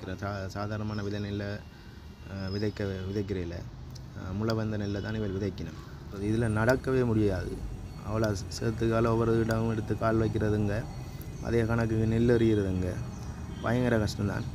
விதைக்கிறேன் சா சாதாரணமான விதை நெல்லை அஹ், விதைக்க விதைக்கிறதில்ல முளை வந்த நெல்லை தான் இவர் விதைக்கணும் இதில் நடக்கவே முடியாது அவ்வளோ சேர்த்துக்கால ஒவ்வொரு இடமும் எடுத்து கால் வைக்கிறதுங்க அதே கணக்குக்கு நெல் எறிகிறதுங்க பயங்கர கஷ்டம்தான்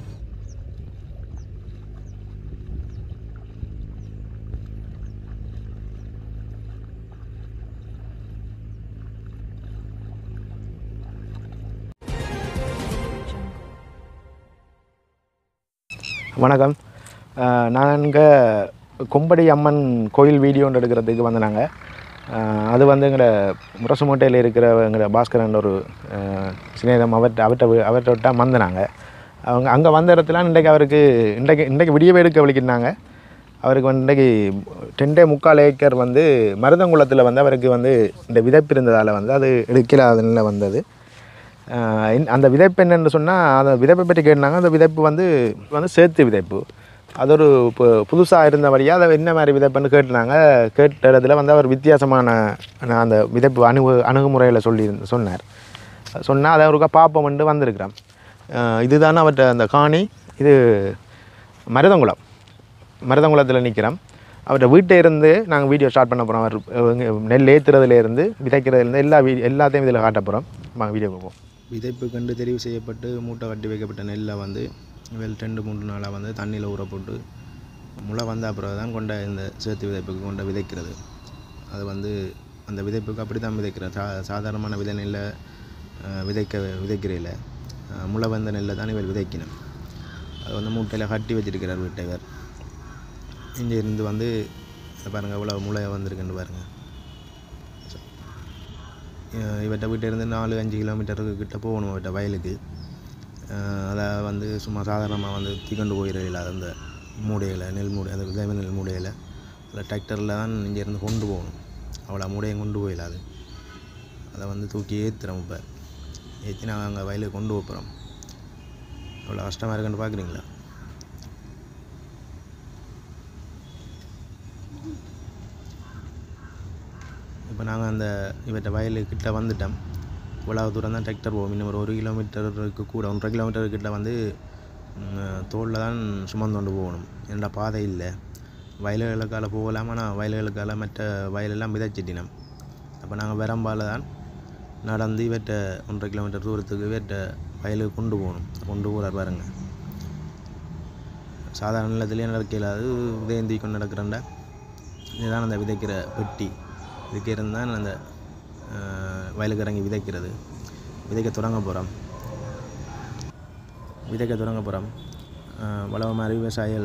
வணக்கம் நாங்கள் கொம்படி அம்மன் கோயில் வீடியோ ஒன்று எடுக்கிறதுக்கு வந்து நாங்கள் அது வந்து எங்களோட முரசுமோட்டையில் இருக்கிற எங்களோட பாஸ்கரன் ஒரு அஹ், சிநேகிதம் அவர்கிட்ட அவர்கிட்ட வி- அவர்கிட்ட விட்டால் வந்தனாங்க அவங்க அங்கே வந்த இடத்துல இன்றைக்கு அவருக்கு இன்றைக்கு இன்றைக்கு விடியவே எடுக்க விழிக்கிறாங்க அவருக்கு வந்து இன்றைக்கு ரெண்டே முக்கால் ஏக்கர் வந்து மருதங்குளத்தில் வந்து அவருக்கு வந்து இந்த விதைப்பு இருந்ததால் வந்து அது எடுக்கலாதுன்னு வந்தது ஆஹ் இந்த- அந்த விதைப்பு என்னென்னு சொன்னால் அந்த விதைப்பை பற்றி கேட்டாங்க அந்த விதைப்பு வந்து வந்து சேர்த்து விதைப்பு அது ஒரு இப்போ புதுசாக இருந்தபடியாக அதை என்ன மாதிரி விதைப்புன்னு கேட்டுனாங்க கேட்ட இடத்துல வந்து அவர் வித்தியாசமான நான் அந்த விதைப்பு அணுகு அணுகுமுறையில் சொல்லி சொன்னார் சொன்னால் அதை ஒருக்கா பார்ப்போம்ட்டு வந்திருக்கிறேன் ஆஹ் இதுதானே அவர்கிட்ட அந்த காணி இது மருதங்குளம் மருதங்குளத்தில் நிற்கிறோம் அவர்கிட்ட வீட்டை இருந்து நாங்கள் வீடியோ ஸ்டார்ட் பண்ண போகிறோம் அவர் அஹ் நெல் ஏற்றுறதுலேருந்து விதைக்கிறதுலேருந்து எல்லா வீ எல்லாத்தையும் இதில் காட்ட போகிறோம் வாங்க வீடியோ பார்ப்போம் விதைப்பு கண்டு தெரிவு செய்யப்பட்டு மூட்டை கட்டி வைக்கப்பட்ட நெல்லை வந்து வெல் ரெண்டு மூன்று நாளாக வந்து தண்ணியில் ஊற போட்டு முளை வந்த அப்புறம் தான் கொண்ட இந்த சேர்த்து விதைப்புக்கு கொண்ட விதைக்கிறது அது வந்து அந்த விதைப்புக்கு அப்படி தான் விதைக்கிறேன் சா சாதாரணமான விதை நெல்லை அஹ், விதைக்க விதைக்கிறதில்ல அஹ், முளை வந்த நெல்லை தான் இவர் விதைக்கணும் அது வந்து மூட்டையில் கட்டி வச்சிருக்கிறார் வீட்டை இவர் இங்கே இருந்து வந்து இதை பாருங்கள் எவ்வளோ முளை வந்திருக்குன்னு பாருங்கள் அஹ் இவர்கிட்ட வீட்டை இருந்து நாலு அஞ்சு கிலோமீட்டருக்கு கிட்ட போகணும் இவர்கிட்ட வயலுக்கு அஹ் அதை வந்து சும்மா சாதாரணமாக வந்து தீக்கொண்டு போயிடல அந்த மூடையில் நெல் மூடை அந்த விதை நெல் மூடையில் அதில் டிராக்டரில் தான் இங்கேருந்து கொண்டு போகணும் அவ்வளோ மூடையும் கொண்டு போயிடலாது அதை வந்து தூக்கி ஏற்றுறோம் இப்போ ஏற்றி நாங்கள் அங்கே வயலுக்கு கொண்டு போகிறோம் அவ்வளோ கஷ்டமாக இருக்குன்னு பார்க்குறீங்களா இப்போ நாங்கள் அந்த இவற்றை வயலுக்கிட்ட வந்துட்டோம் இவ்வளவு தூரம் தான் டிராக்டர் போகும் இன்னும் ஒரு ஒரு கிலோமீட்டருக்கு கூட ஒன்றரை கிலோமீட்டர் கிட்ட வந்து தோளில் தான் சுமந்து கொண்டு போகணும் ஏன்டா பாதை இல்லை வயல்களுக்கால போகலாம் ஆனால் வயல்களுக்கால மற்ற வயலெல்லாம் விதைச்சிட்டினோம் அப்போ நாங்கள் வெறம்பால் தான் நடந்து இவற்றை ஒன்றரை கிலோமீட்டர் தூரத்துக்கு இவற்றை வயலுக்கு கொண்டு போகணும் கொண்டு போகிறார் பாருங்க சாதாரண நிலத்துலேயே நடக்க இல்லாது உதயந்தி கொண்டு நடக்கிறேன்டா இதுதான் அந்த விதைக்கிற பெட்டி இதுக்கு இருந்தால் அந்த அஹ், வயலுக்கு இறங்கி விதைக்கிறது விதைக்க தொடங்க போகிறோம் விதைக்க தொடங்க போகிறோம் வளவ மாதிரி விவசாயிகள்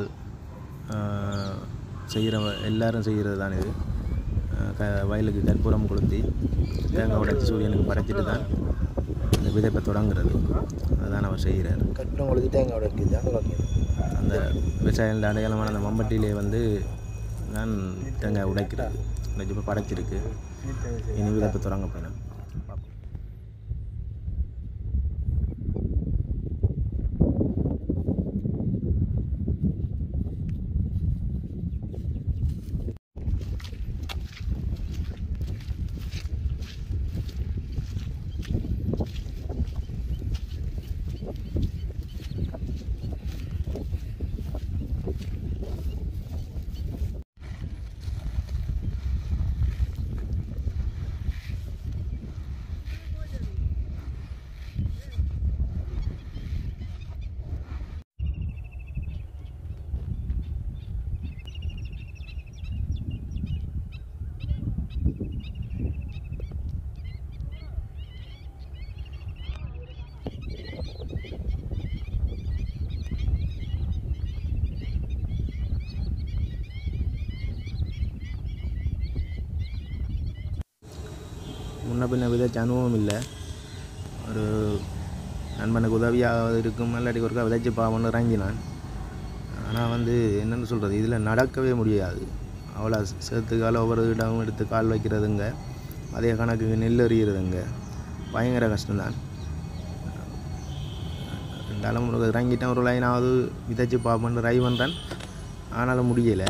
செய்கிற எல்லாரும் செய்கிறது தான் இது அஹ், க வயலுக்கு கற்பூரம் கொளுத்தி தேங்காய் உடைச்சி சூரியனுக்கு படைச்சிட்டு தான் இந்த விதைப்பை தொடங்குறது அதுதான் அவர் செய்கிறார் கட்டணம் கொடுத்து தேங்காய் உடைக்குது அந்த விவசாயிகளோட அடையாளமான அந்த மம்பட்டியிலே வந்து நான் தேங்காய் உடைக்கிறது உடைச்சி இப்போ படைச்சிருக்கு இனி விதத்தை தொடங்க போயிடும் முன்ன பின்ன விதைச்ச அனுபவம் இல்லை ஒரு நண்பனுக்கு உதவியாக இருக்கும் இல்லாட்டி ஒருக்கா விதைச்சு பாவம்னு இறங்கினான் ஆனால் வந்து என்னென்னு சொல்கிறது இதில் நடக்கவே முடியாது அவ்வளோ சேர்த்துக்கால ஒவ்வொரு இடமும் எடுத்து கால் வைக்கிறதுங்க அதே கணக்குக்கு நெல் எறிகிறதுங்க பயங்கர கஷ்டம்தான் ரெண்டாலும் ஒரு இறங்கிட்டேன் ஒரு லைனாவது விதைச்சு பார்ப்போன்னு ட்ரை பண்ணுறேன் ஆனாலும் முடியலை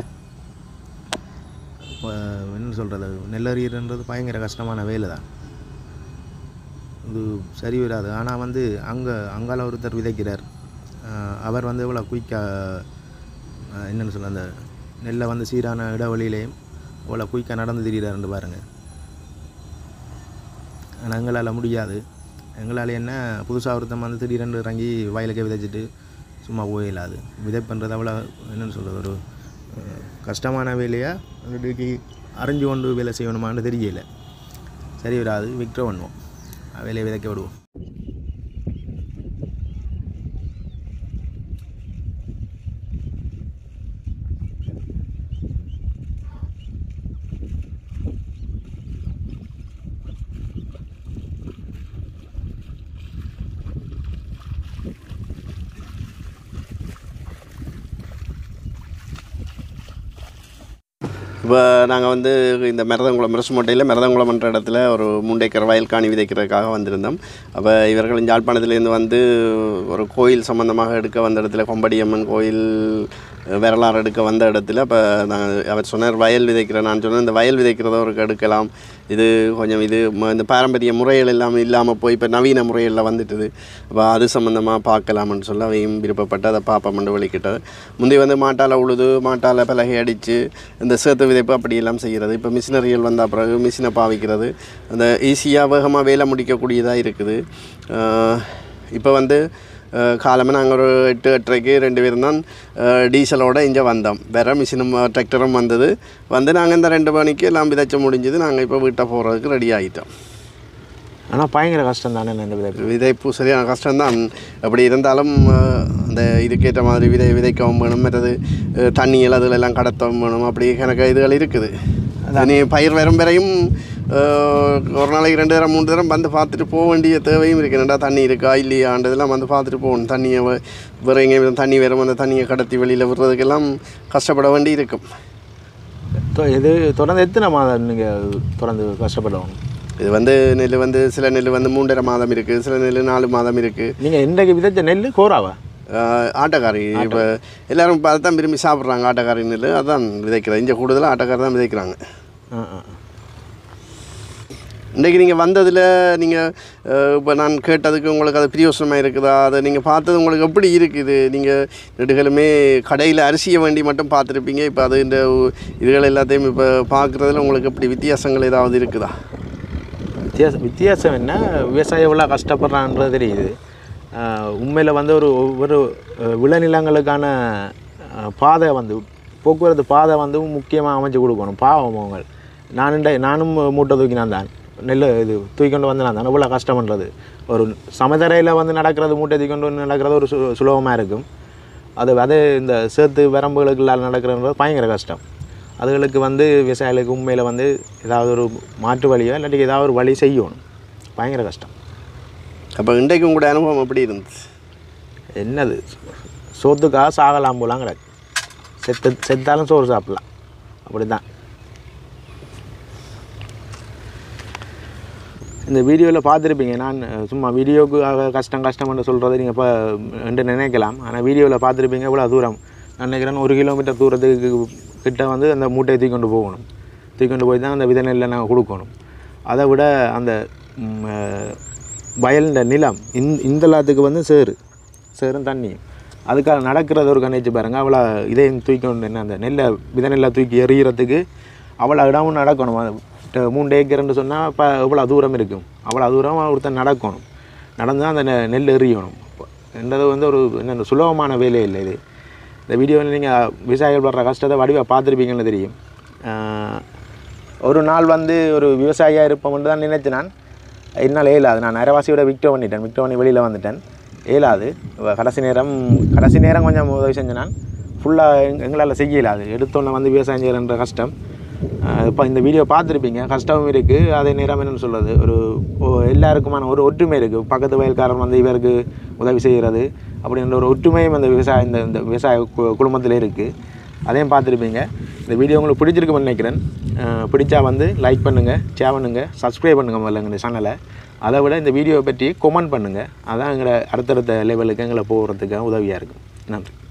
இப்போ என்ன சொல்கிறது நெல்லறியன்றது பயங்கர கஷ்டமான வேலை தான் இது சரி வராது ஆனால் வந்து அங்கே அங்கால ஒருத்தர் விதைக்கிறார் ஆஹ் அவர் வந்து இவ்வளோ குயிக்காக என்னென்னு சொல்ல அந்த நெல்லை வந்து சீரான இடைவெளியிலையும் இவ்வளோ குயிக்காக நடந்து திரியிறாருன்னு பாருங்கள் ஆனால் எங்களால் முடியாது எங்களால் என்ன புதுசாக ஒருத்தன் வந்து திடீரென்று இறங்கி வயலுக்கே விதைச்சிட்டு சும்மா போயிடலாது விதைப்புன்றது அவ்வளோ என்னென்னு சொல்கிறது ஒரு அஹ், கஷ்டமான வேலையாக அதுக்கு அறிஞ்சு கொண்டு வேலை செய்யணுமான்னு தெரியல சரி வராது விக்ர பண்ணுவோம் வேலையை விதைக்க விடுவோம் இப்போ நாங்கள் வந்து இந்த மருதங்குளம் மிரசுமோட்டையில் மிரதங்குளம்ன்ற இடத்துல ஒரு மூண்டைக்கர் வயல் காணி விதைக்கிறதுக்காக வந்திருந்தோம் அப்போ இவர்கள் யாழ்ப்பாணத்துலேருந்து வந்து ஒரு கோயில் சம்மந்தமாக எடுக்க வந்த இடத்துல கொம்படியம்மன் கோயில் அஹ், வரலாறு எடுக்க வந்த இடத்துல அப்போ நான் அவர் சொன்னார் வயல் விதைக்கிறேன் நான் சொன்னேன் இந்த வயல் விதைக்கிறத ஒரு எடுக்கலாம் இது கொஞ்சம் இது ம- இந்த பாரம்பரிய முறைகள் எல்லாம் இல்லாமல் போய் இப்போ நவீன முறைகளில் வந்துட்டுது அப்போ அது சம்மந்தமாக பார்க்கலாம்னு சொல்ல அவையும் விருப்பப்பட்டு அதை பார்ப்போம்னு வெளிக்கிட்டது முந்தைய வந்து மாட்டால் உழுது மாட்டால் பலகை அடித்து இந்த சேத்து விதைப்பு அப்படியெல்லாம் செய்கிறது இப்போ மிஷினரிகள் வந்த பிறகு மிஷினை பாவிக்கிறது அந்த ஈஸியாக வேகமாக வேலை முடிக்கக்கூடியதாக இருக்குது இப்போ வந்து காலமே நாங்கள் ஒரு எட்டு எட்டரைக்கு ரெண்டு பேரும் தான் அஹ், டீசலோட இங்கே வந்தோம் வேற மிஷினும் டிராக்டரும் வந்தது வந்து நாங்கள் இந்த ரெண்டு மணிக்கு எல்லாம் விதைச்ச முடிஞ்சது நாங்கள் இப்போ வீட்டை போகிறதுக்கு ரெடி ஆகிட்டோம் ஆனால் பயங்கர கஷ்டம் தானே இந்த விதைப்பு விதைப்பு சரியான கஷ்டம்தான் அப்படி இருந்தாலும் அஹ், அந்த இதுக்கேற்ற மாதிரி விதை விதைக்கவும் வேணும் மற்றது அஹ், தண்ணிகள் அதில் எல்லாம் கடத்தவும் வேணும் அப்படி கணக்கு இதுகள் இருக்குது நீ பயிர் வரும் வரையும் அஹ், ஒரு நாளைக்கு ரெண்டு தரம் மூணு தரம் வந்து பார்த்துட்டு போக வேண்டிய தேவையும் இருக்குது ரெண்டா தண்ணி இருக்கா இல்லையான்றதெல்லாம் வந்து பார்த்துட்டு போகணும் தண்ணியை வ- வேற எங்கே தண்ணி வரும் அந்த தண்ணியை கடத்தி வெளியில் விடுறதுக்கெல்லாம் கஷ்டப்பட வேண்டி இருக்கும் தொ- இது தொடர்ந்து எத்தனை மாதம் நீங்கள் தொடர்ந்து கஷ்டப்படணும் இது வந்து நெல் வந்து சில நெல் வந்து மூன்றரை மாதம் இருக்குது சில நெல் நாலு மாதம் இருக்குது நீங்கள் இன்றைக்கு விதைச்ச நெல் கோராவா ஆஹ் ஆட்டக்காரி இப்போ எல்லாரும் இப்போ தான் விரும்பி சாப்பிட்றாங்க ஆட்டக்காரி நெல் அதான் விதைக்கிறது இங்கே கூடுதலாக ஆட்டக்காரி தான் விதைக்கிறாங்க ஆ ஆ இன்றைக்கி நீங்கள் வந்ததில் நீங்கள் இப்போ நான் கேட்டதுக்கு உங்களுக்கு அது பிரியோசனமாக இருக்குதா அதை நீங்கள் பார்த்தது உங்களுக்கு எப்படி இருக்குது நீங்கள் நெடுகளுமே கடையில் அரிசியை வேண்டி மட்டும் பார்த்துருப்பீங்க இப்போ அது இந்த உ- இதுகள் எல்லாத்தையும் இப்போ பார்க்குறதுல உங்களுக்கு எப்படி வித்தியாசங்கள் ஏதாவது இருக்குதா வித்தியாசம் வித்தியாசம் என்ன விவசாயம் எவ்வளோ கஷ்டப்படுறான்றது தெரியுது உண்மையில் வந்து ஒரு ஒவ்வொரு அஹ், விளைநிலங்களுக்கான அஹ், பாதை வந்து போக்குவரத்து பாதை வந்து முக்கியமாக அமைச்சு கொடுக்கணும் பாவம் அவங்க நான் இண்ட- நானும் மூட்டை தூக்கினான் தான் நெல் இது தூக்கிக்கொண்டு வந்து நான் தான் இவ்வளோ கஷ்டம் பண்ணுறது ஒரு சமதரையில் வந்து நடக்கிறது மூட்டை தூக்கிக்கொண்டு வந்து நடக்கிறது ஒரு சு சுலபமாக இருக்கும் அது அது இந்த சேத்து வரம்புகளுக்குள்ளால் நடக்கிறன்றது பயங்கர கஷ்டம் அதுகளுக்கு வந்து விவசாயிகளுக்கு உண்மையில் வந்து ஏதாவது ஒரு மாற்று வழியோ இல்லாட்டி ஏதாவது ஒரு வழி செய்யணும் பயங்கர கஷ்டம் அப்போ இன்றைக்கு உங்களோட அனுபவம் எப்படி இருந்துச்சு என்னது சோத்துக்காக சாகலாம் போலாம் கிடக்கு செத்து செத்தாலும் சோறு சாப்பிடலாம் அப்படி தான் இந்த வீடியோவில் பார்த்துருப்பீங்க நான் அஹ், சும்மா வீடியோக்கு ஆக கஷ்டம் கஷ்டம்னு சொல்கிறது நீங்கள் இப்போ என்று நினைக்கலாம் ஆனால் வீடியோவில் பார்த்துருப்பீங்க இவ்வளோ தூரம் நான் நினைக்கிறேன் ஒரு கிலோமீட்டர் தூரத்துக்கு கிட்ட வந்து அந்த மூட்டையை தூக்கி கொண்டு போகணும் தூக்கி கொண்டு போய் தான் அந்த விதை நெல்லை நாங்கள் கொடுக்கணும் அதை விட அந்த ம், அஹ், வயல்ன்ற நிலம் இந் இந்த எல்லாத்துக்கு வந்து சேரு சேரும் தண்ணியும் அதுக்காக நடக்கிறது ஒரு கணிச்சு பாருங்க அவ்வளோ இதையும் தூக்கி கொண்டு என்ன அந்த நெல்லை விதை நெல்லை தூக்கி எறிகிறதுக்கு அவ்வளோ இடமும் நடக்கணும் அது ட- மூணு ஏக்கர்னு சொன்னால் இப்போ இவ்வளோ தூரம் இருக்கும் அவ்வளோ தூரம் ஒருத்தன் நடக்கணும் நடந்து தான் அந்த நெ- நெல் எறியணும் என்றது வந்து ஒரு என்ன சுலபமான வேலை இல்லை இது இந்த வீடியோவில் நீங்கள் விவசாயிகள் படுற கஷ்டத்தை வடிவாக பார்த்துருப்பீங்கன்னு தெரியும் ஆஹ், ஒரு நாள் வந்து ஒரு விவசாயியாக இருப்போம்னு தான் நினைச்சு நான் என்னால் ஏலாது நான் அரைவாசியோட விக்டோ பண்ணிட்டேன் விக்டோ பண்ணி வெளியில் வந்துட்டேன் ஏலாது வ- கடைசி நேரம் கடைசி நேரம் கொஞ்சம் உதவி செஞ்சேன் நான் ஃபுல்லாக எங்களால் செய்ய இயலாது எடுத்தோன்னே வந்து விவசாயம் செய்கிறன்ற கஷ்டம் இப்போ இந்த வீடியோ பார்த்துருப்பீங்க கஷ்டமும் இருக்குது அதே நேரம் என்னென்னு சொல்கிறது ஒரு ஒ- எல்லாருக்குமான ஒரு ஒற்றுமை இருக்குது பக்கத்து வயல்காரன் வந்து இவருக்கு உதவி செய்கிறது அப்படின்ற ஒரு ஒற்றுமையும் அந்த விவசாய இந்த இந்த விவசாய கு- குடும்பத்தில் இருக்குது அதையும் பார்த்துருப்பீங்க இந்த வீடியோ உங்களுக்கு பிடிச்சிருக்கும்னு நினைக்கிறேன் அஹ் பிடிச்சா வந்து லைக் பண்ணுங்கள் ஷேர் பண்ணுங்கள் சப்ஸ்கிரைப் பண்ணுங்கள் முதல்ல எங்கள் சேனலை அதை விட இந்த வீடியோவை பற்றி கொமெண்ட் பண்ணுங்கள் அதான் எங்களை அடுத்தடுத்த லெவலுக்கு எங்களை போகிறதுக்கு உதவியாக இருக்கும் நன்றி